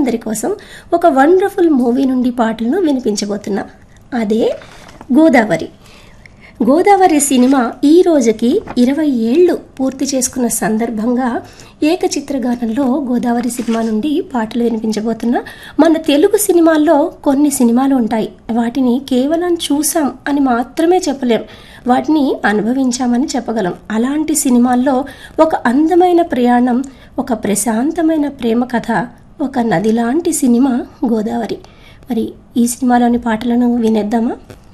అందరి కోసం ఒక వండర్ఫుల్ మూవీ నుండి పాటలను వినిపించబోతున్నా అదే గోదావరి గోదావరి సినిమా ఈ రోజుకి ఇరవై ఏళ్ళు పూర్తి చేసుకున్న సందర్భంగా ఏకచిత్రగానంలో గోదావరి సినిమా నుండి పాటలు వినిపించబోతున్నా మన తెలుగు సినిమాల్లో కొన్ని సినిమాలు ఉంటాయి వాటిని కేవలం చూసాం అని మాత్రమే చెప్పలేం వాటిని అనుభవించామని చెప్పగలం అలాంటి సినిమాల్లో ఒక అందమైన ప్రయాణం ఒక ప్రశాంతమైన ప్రేమ కథ ఒక నది లాంటి సినిమా గోదావరి మరి ఈ సినిమాలోని పాటలను వినేద్దామా